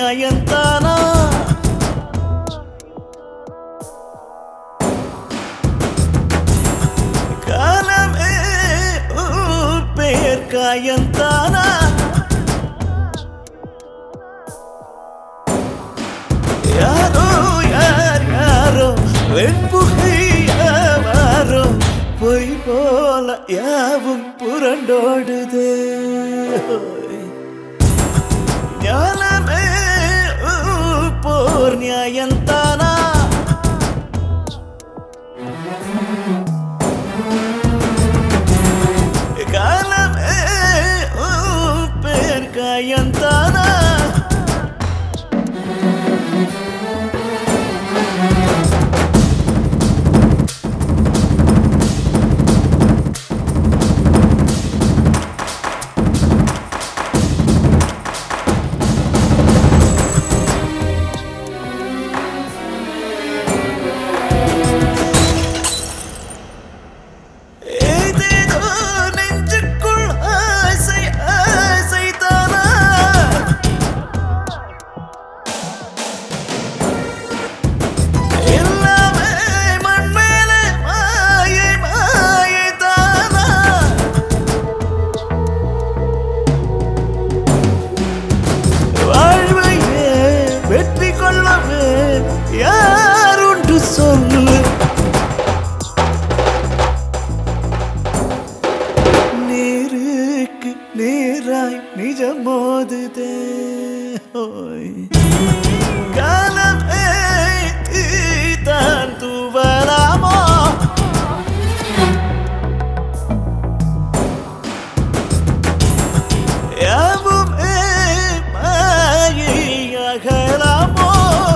நியாயந்தானா காலமே ஊர் பெயர் காயந்தானா யாரோ யார் யாரோ வெண்புகை யாரோ பொய் போல யாவும் புரண்டோடுதே ஞானமே ஊர் போர் நியாயந்தானா காலமே ஊர் பேர் காயந்தானா ஏதேதோ நெஞ்சுக்குள் ஆசை ஆசைதானா எல்லாமே மண் மேலே மாயை மாயை தானா வாழ்வையே வெற்றி கொள்ளவே யாருண்டு சொல்லு நீருக்கு நீராய் நிஜம் மோதுதே ஹோய். காலமே தீதான் தூவலாமோ யாவுமே மாயையாகலாமோ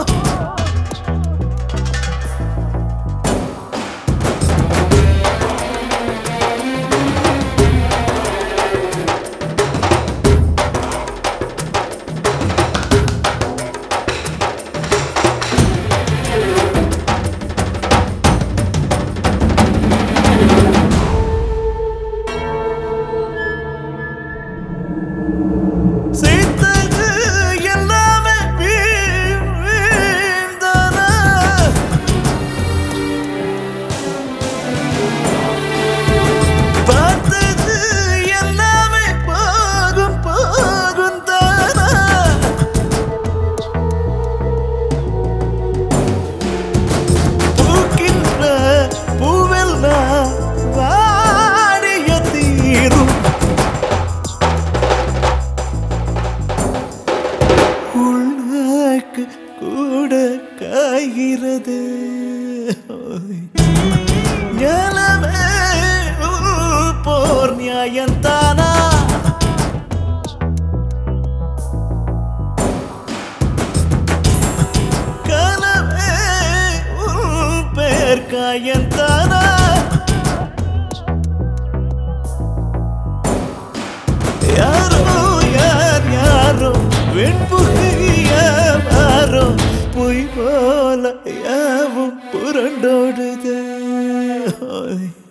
செய்தது எல்லாமே வீண் வீண்தானா? பார்த்தது எல்லாமே போகும் போகும் தானா பூக்கின்ற பூவெல்லாம் வாடிய தீரும் உள்நாக்கு கூட காய்கிறது ஞானமே ஊர் போர் நியாயந்தானா காலமே ஊர் பேர் காயந்தானா யாரோ யார் யாரோ வெண்புகைய யாரோ பொய் போல யாவும் புரண்டோடுதே